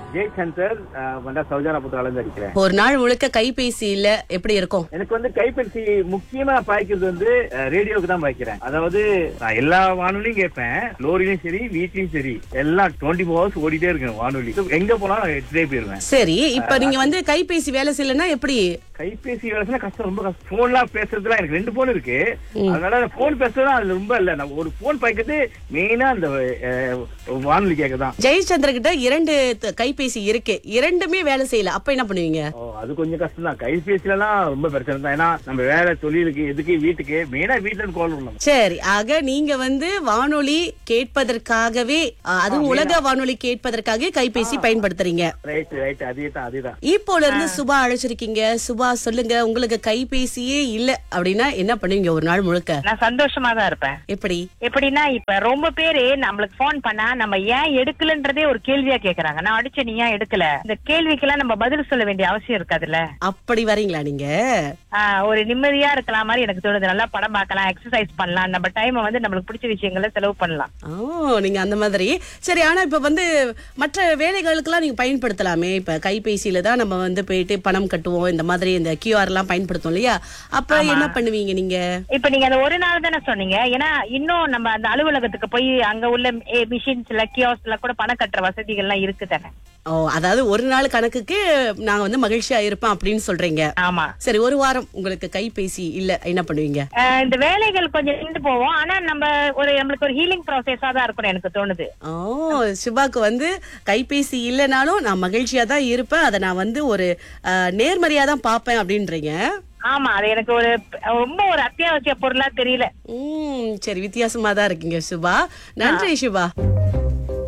ஜெய் சந்தர் வந்தா சௌஜானா புத்தகால இருந்து அடிக்கிறேன் ஒரு நாள் முழுக்க கைபேசி இல்ல எப்படி இருக்கும் எனக்கு வந்து கைபேசி முக்கியமா பாய்க்கிறது வந்து அஹ், ரேடியோவுக்கு தான் பாய்க்கிறேன் அதாவது நான் எல்லா வானொலியும் கேட்பேன் லோரிலையும் சரி வீட்லயும் சரி எல்லாம் டுவெண்ட்டி ஃபோர் ஹவர்ஸ் ஓடிட்டே இருக்கேன் வானொலி எங்க போனாலும் நான் எடுத்துட்டே போயிருவேன் சரி இப்ப நீங்க வந்து கைபேசி வேலை செய்யலன்னா எப்படி கைபேசி வேலை கஷ்டம் ரொம்ப கஷ்டம் போன்லாம் பேசுறதுலாம் எனக்கு ரெண்டு போன் இருக்கு அதனால போன் பேசுறது அது ரொம்ப இல்ல நான் ஒரு போன் பாய்க்கிறது மெயினா அந்த அஹ், வானொலி கேட்கதான் ஜெயச்சந்திர கிட்ட இரண்டு த- கைபேசி இருக்கு இரண்டுமே வேலை செய்யல அப்ப என்ன பண்ணுவீங்க ஓ அது கொஞ்சம் கஷ்டம் தான் கைபேசிலாம் ரொம்ப பிரச்சனை தான் ஏன்னா நம்ம வேலை தொழிலுக்கு எதுக்கு வீட்டுக்கு மெயினா வீட்டுல இருந்து கால் பண்ணணும் சரி ஆக நீங்க வந்து வானொலி கேட்பதற்காகவே அ, அதுவும் உலக வானொலி கேட்பதற்காக கைபேசி பயன்படுத்துறீங்க ரைட் ரைட் அதே தான் அதே தான் இப்போல இருந்து சுபா அழைச்சிருக்கீங்க சுபா சொல்லுங்க உங்களுக்கு கைபேசியே இல்ல அப்படின்னா என்ன பண்ணுவீங்க ஒரு நாள் முழுக்க நான் சந்தோஷமா தான் இருப்பேன் எப்படி எப்படின்னா இப்ப ரொம்ப பேரு நம்மளுக்கு போன் பண்ணா நம்ம ஏன் எடுக்கலன்றதே ஒரு கேள்வியா கேக்குறாங்க நான் அடிச்ச நீ ஏன் எடுக்கல இந்த கேள்விக்கெல்லாம் நம்ம பதில் சொல்ல வேண்டிய அவசியம் இருக்காதுல்ல அப்படி வரீங்களா நீங்க ஆஹ் ஒரு நிம்மதியா இருக்கலாம் மாதிரி எனக்கு தோணுது நல்லா படம் பார்க்கலாம் எக்ஸசைஸ் பண்ணலாம் நம்ம டைமை வந்து நம்மளுக்கு பிடிச்ச விஷயங்களை செலவு பண்ணலாம் ஓ நீங்க அந்த மாதிரி சரி ஆனா இப்ப வந்து மற்ற வேலைகளுக்கெல்லாம் நீங்க பயன்படுத்தலாமே இப்ப கைபேசியில தான் நம்ம வந்து போயிட்டு பணம் கட்டுவோம் இந்த மாதிரி இந்த கியூஆர் எல்லாம் பயன்படுத்தும் இல்லையா அப்ப என்ன பண்ணுவீங்க நீங்க இப்ப நீங்க அந்த ஒரு நாள் தானே சொன்னீங்க ஏன்னா இன்னும் நம்ம அந்த அலுவலகத்துக்கு போய் அங்க உள்ள மிஷின்ஸ்ல கியோஸ்ல கூட பணம் கட்டுற வசதிகள் எல்லாம் இருக்கு தானே ஓ அதாவது ஒரு நாள் கணக்குக்கு நான் வந்து மகிழ்ச்சியா இருப்பேன் அப்படின்னு சொல்றீங்க ஆமா சரி ஒரு வாரம் உங்களுக்கு கைபேசி இல்ல என்ன பண்ணுவீங்க ஆஹ் இந்த வேலைகள் கொஞ்சம் நின்று போவோம் ஆனா நம்ம ஒரு நம்மளுக்கு ஒரு ஹீலிங் ப்ராசஸா தான் இருக்கணும் எனக்கு தோணுது ஓ சுபாக்கு வந்து கைபேசி இல்லைனாலும் நான் மகிழ்ச்சியா தான் இருப்பேன் அதை நான் வந்து ஒரு அஹ், நேர்மறையா தான் பார்ப்பேன் அப்படின்றீங்க ஆமா அது எனக்கு ஒரு ரொம்ப ஒரு அத்தியாவசிய பொருளா தெரியல உம் சரி வித்தியாசமா தான் இருக்கீங்க சுபா நன்றி சுபா